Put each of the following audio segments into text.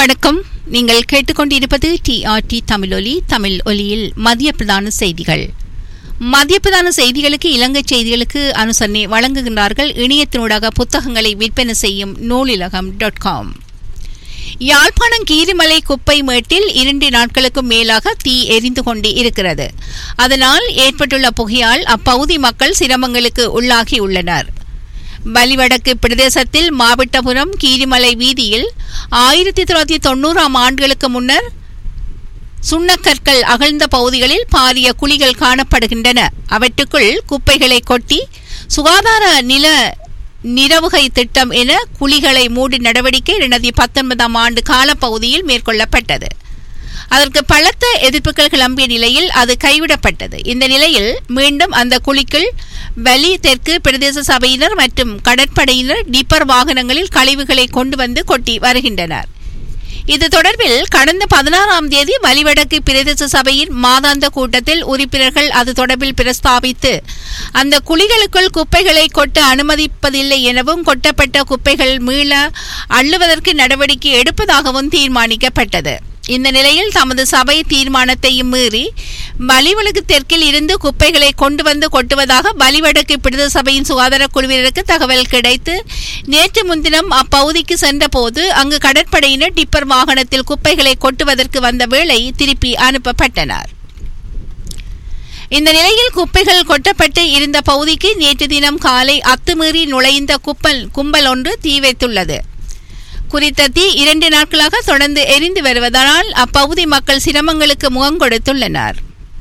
வணக்கம் நீங்கள் கேட்டுக்கொண்டிருப்பது டிஆர்டி தமிழொலி தமிழ் ஒலியில் மதிய பிரதான செய்திகள் மதிய பிரதான செய்திகளுக்கு இலங்கை செய்திகளுக்கு அனுசரணை வழங்குகின்றார்கள் இணையத்தினூடாக புத்தகங்களை விற்பனை செய்யும் நூலிலகம் டாட் காம் யாழ்ப்பாணம் கீரிமலை குப்பை மேட்டில் இரண்டு நாட்களுக்கும் மேலாக தீ எரிந்து கொண்டு இருக்கிறது அதனால் ஏற்பட்டுள்ள புகையால் அப்பகுதி மக்கள் சிரமங்களுக்கு உள்ளாகி உள்ளனர் வலிவடக்கு பிரதேசத்தில் மாவட்டபுரம் கீரிமலை வீதியில் ஆயிரத்தி தொள்ளாயிரத்தி தொண்ணூறாம் ஆண்டுகளுக்கு முன்னர் சுண்ணக்கற்கள் அகழ்ந்த பகுதிகளில் பாரிய குழிகள் காணப்படுகின்றன அவற்றுக்குள் குப்பைகளை கொட்டி சுகாதார நில நிரவுகை திட்டம் என குழிகளை மூடி நடவடிக்கை இரண்டாயிரத்தி பத்தொன்பதாம் ஆண்டு காலப்பகுதியில் மேற்கொள்ளப்பட்டது அதற்கு பலத்த எதிர்ப்புகள் கிளம்பிய நிலையில் அது கைவிடப்பட்டது இந்த நிலையில் மீண்டும் அந்த குழிக்குள் வலி தெற்கு பிரதேச சபையினர் மற்றும் கடற்படையினர் டிப்பர் வாகனங்களில் கழிவுகளை கொண்டு வந்து கொட்டி வருகின்றனர் இது தொடர்பில் கடந்த பதினாறாம் தேதி வலிவடக்கு பிரதேச சபையின் மாதாந்த கூட்டத்தில் உறுப்பினர்கள் அது தொடர்பில் பிரஸ்தாபித்து அந்த குழிகளுக்குள் குப்பைகளை கொட்ட அனுமதிப்பதில்லை எனவும் கொட்டப்பட்ட குப்பைகள் மீள அள்ளுவதற்கு நடவடிக்கை எடுப்பதாகவும் தீர்மானிக்கப்பட்டது இந்த நிலையில் தமது சபை தீர்மானத்தையும் மீறி வலிவடக்கு தெற்கில் இருந்து குப்பைகளை கொண்டு வந்து கொட்டுவதாக வலிவடக்கு பிரதேச சபையின் சுகாதார குழுவினருக்கு தகவல் கிடைத்து நேற்று முன்தினம் அப்பகுதிக்கு சென்றபோது அங்கு கடற்படையினர் டிப்பர் வாகனத்தில் குப்பைகளை கொட்டுவதற்கு வந்த வேளை திருப்பி அனுப்பப்பட்டனர் இந்த நிலையில் குப்பைகள் கொட்டப்பட்டு இருந்த பகுதிக்கு நேற்று தினம் காலை அத்துமீறி நுழைந்த குப்பல் கும்பல் ஒன்று தீ வைத்துள்ளது குறித்த தீ இரண்டு நாட்களாக தொடர்ந்து எரிந்து வருவதனால் அப்பகுதி மக்கள் சிரமங்களுக்கு முகம் கொடுத்துள்ளனர்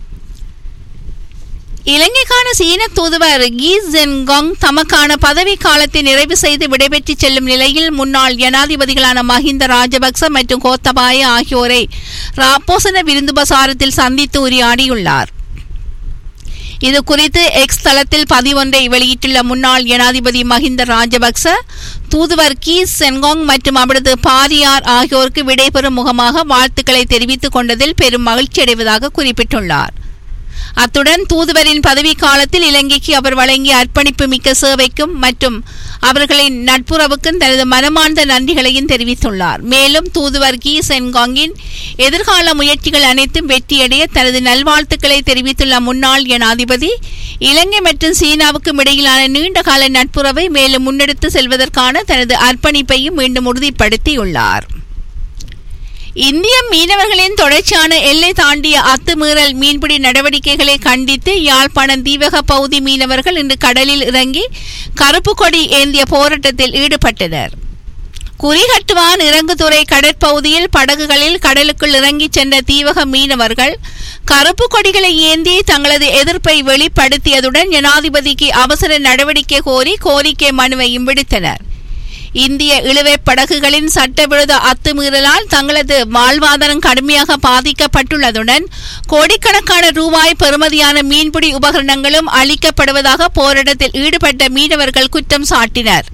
இலங்கைக்கான சீன தூதுவர் கீ ஜென்காங் தமக்கான பதவி காலத்தை நிறைவு செய்து விடைபெற்று செல்லும் நிலையில் முன்னாள் ஜனாதிபதிகளான மஹிந்த ராஜபக்ச மற்றும் கோத்தபாய ஆகியோரை ராப்போசன விருந்துபசாரத்தில் சந்தித்து உரையாடியுள்ளார் இது குறித்து எக்ஸ் தளத்தில் பதிவொன்றை வெளியிட்டுள்ள முன்னாள் ஜனாதிபதி மஹிந்த ராஜபக்ச தூதுவர் கீ சென்காங் மற்றும் அவரது பாரியார் ஆகியோருக்கு விடைபெறும் முகமாக வாழ்த்துக்களை தெரிவித்துக் கொண்டதில் பெரும் மகிழ்ச்சி அடைவதாக குறிப்பிட்டுள்ளார் அத்துடன் தூதுவரின் பதவி காலத்தில் இலங்கைக்கு அவர் வழங்கிய அர்ப்பணிப்பு மிக்க சேவைக்கும் மற்றும் அவர்களின் நட்புறவுக்கும் தனது மனமார்ந்த நன்றிகளையும் தெரிவித்துள்ளார் மேலும் தூதுவர் கி சென்காங்கின் எதிர்கால முயற்சிகள் அனைத்தும் வெற்றியடைய தனது நல்வாழ்த்துக்களை தெரிவித்துள்ள முன்னாள் ஜனாதிபதி இலங்கை மற்றும் சீனாவுக்கும் இடையிலான நீண்டகால நட்புறவை மேலும் முன்னெடுத்து செல்வதற்கான தனது அர்ப்பணிப்பையும் மீண்டும் உறுதிப்படுத்தியுள்ளார் இந்திய மீனவர்களின் தொடர்ச்சியான எல்லை தாண்டிய அத்துமீறல் மீன்பிடி நடவடிக்கைகளை கண்டித்து யாழ்ப்பாணம் தீவக பகுதி மீனவர்கள் இன்று கடலில் இறங்கி கருப்பு கொடி ஏந்திய போராட்டத்தில் ஈடுபட்டனர் குறிகட்டுவான் இறங்குதுறை கடற்பகுதியில் படகுகளில் கடலுக்குள் இறங்கி சென்ற தீவக மீனவர்கள் கருப்பு கொடிகளை ஏந்தி தங்களது எதிர்ப்பை வெளிப்படுத்தியதுடன் ஜனாதிபதிக்கு அவசர நடவடிக்கை கோரி கோரிக்கை மனுவையும் விடுத்தனர் இந்திய இழுவை படகுகளின் சட்டவிரோத அத்துமீறலால் தங்களது வாழ்வாதாரம் கடுமையாக பாதிக்கப்பட்டுள்ளதுடன் கோடிக்கணக்கான ரூபாய் பெறுமதியான மீன்பிடி உபகரணங்களும் அளிக்கப்படுவதாக போராட்டத்தில் ஈடுபட்ட மீனவர்கள் குற்றம் சாட்டினர்